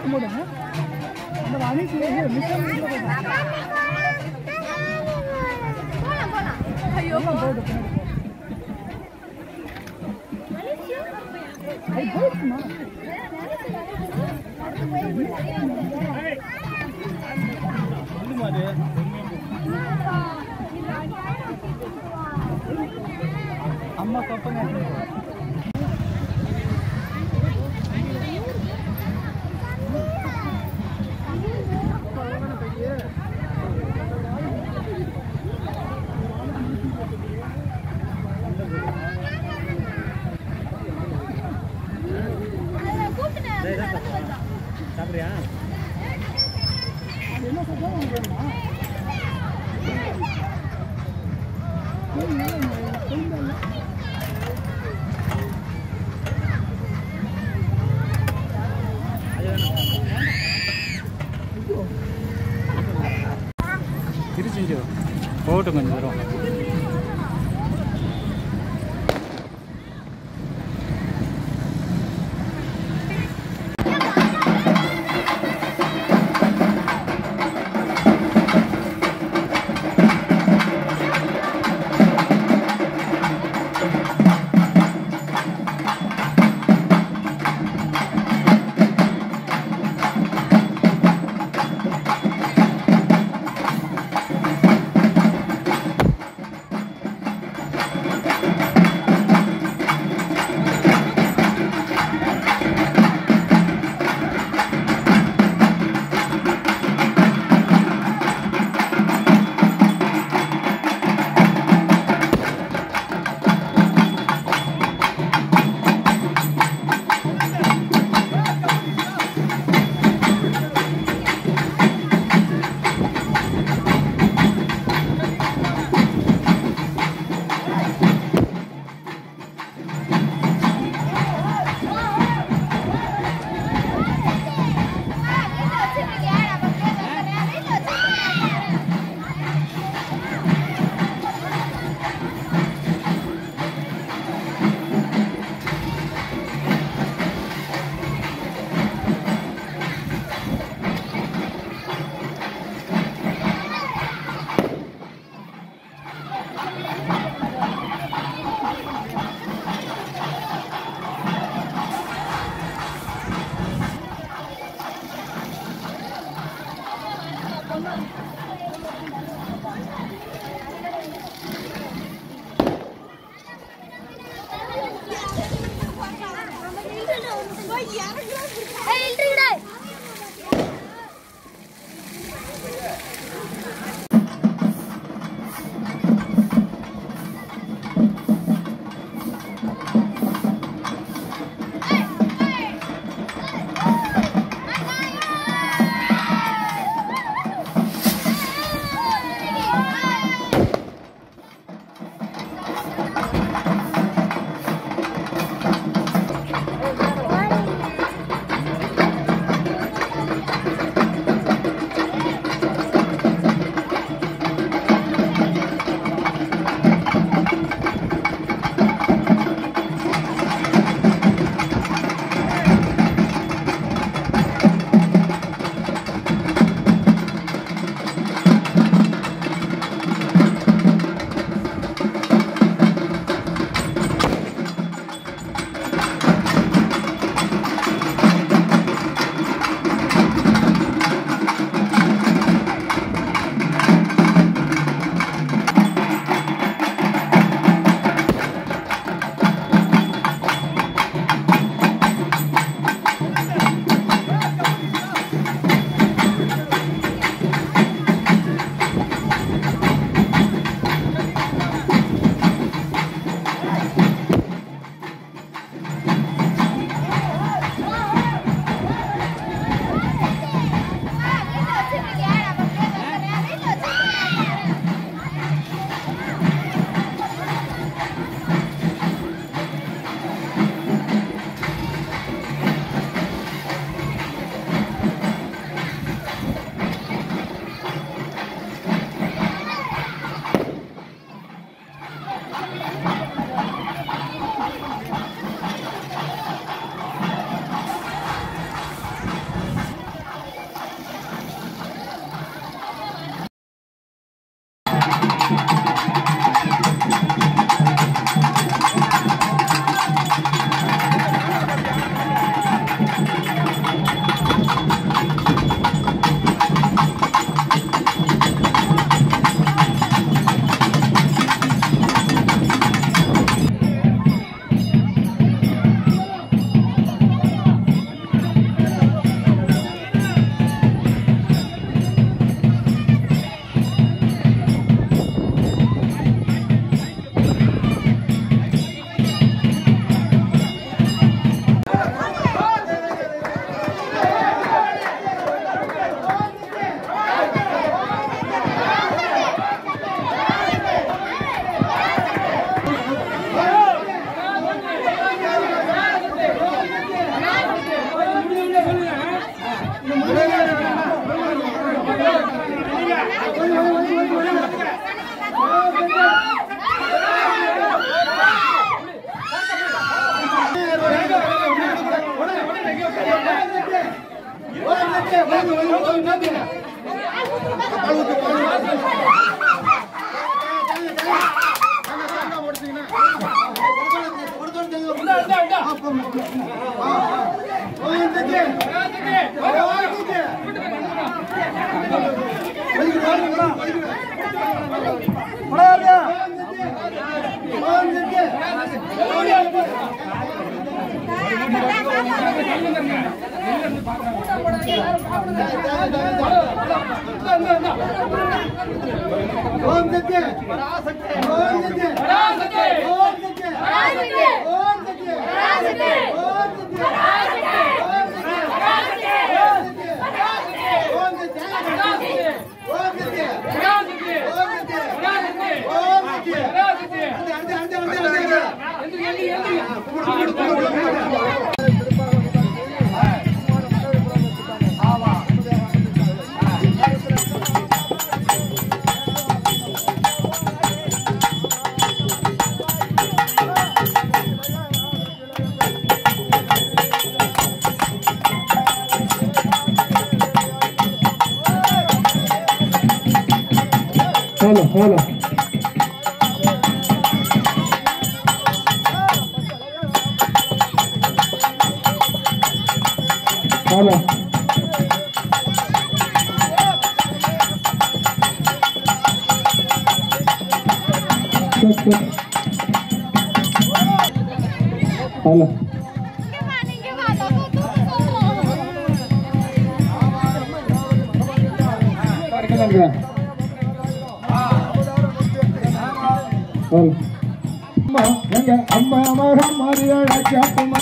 போட்டு போடுங்க அந்த அணிக்கு மிஷன் போலாம் போலாம் ஐயோ போட்டு பின்னாடி போ. அது போயிடுச்சுமா அம்மா கப்பங்க சாப்பிட்றியா அது என்ன சொல்றோம் உங்களுக்கு வேணுமா? திருச்சி போகட்டும் கொஞ்சம் தூரம் ஓம் சத்ய ஓம் சத்ய பராசக்தி ஓம் சத்ய பராசக்தி ஓம் சத்ய பராசக்தி ஓம் சத்ய பராசக்தி ஓம் சத்ய பராசக்தி ஓம் சத்ய ஓம் சத்ய பராசக்தி ஓம் சத்ய பராசக்தி ஓம் சத்ய பராசக்தி அந்த அந்த அந்த அந்த அந்த எந்திரி எந்திரி எந்திரி ஹலோ ஹலோ ஹலோ ஹலோ இங்க வா இங்க வா தப்பு தூக்கு போவோம் அம்மா எங்க அம்மா மகம் மாறியாடா கேட்டுமா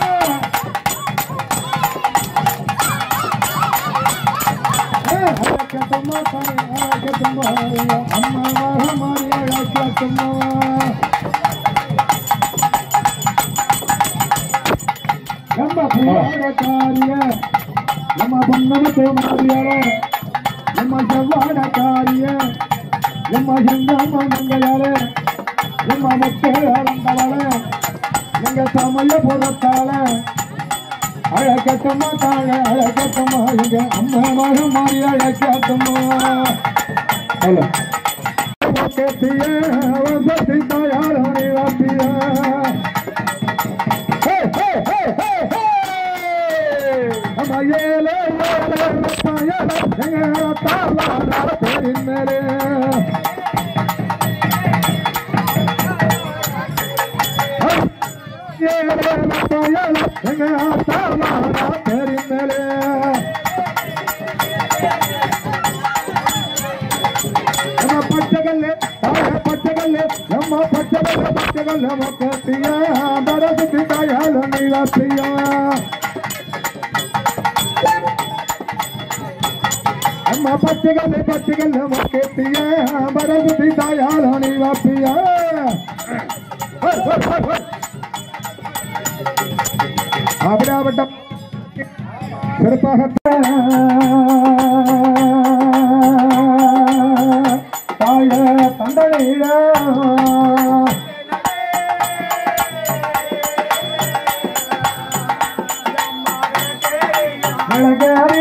கேட்டுமா கேட்டுமா அம்மா மகம் மாறியாடா கேட்டுமா நம்ம பூராட காரிய நம்ம பொன்னமத்தோ மாறியாட நம்ம செவ்வாட காரிய நம்ம செங்காம மங்கையால நம்ம மக்கள் அறந்தவள எங்க சமய புறத்தால அழகட்டமா தாழ அழகட்டமா எங்க அம்மா மக மாறி அழகட்டமா ஹலோ கேட்டிய வசதி தாயார் வாத்திய ஹே ஹே ஹே ஹே ஹே அம்மா ஏலே ஏலே ரப்பா ஏலே எங்க தாலா நாள பேரின் மேலே ஏலே ரப்பா ஏலே எங்க தாலா நாள பேரின் மேலே நம்ம பச்சைகல்ல தாய பச்சைகல்ல நம்ம பச்சைகல்ல பச்சைகல்ல மக்கத்திய பரசுத்தி தாயால நீலாத்திய நம்ம பச்சைகல்ல பச்சைகல்ல மக்கத்திய பரசுத்தி தாயால நீலாத்திய அப்படியாவட்டம் சிறப்பாக தாய தந்தையிட அழகார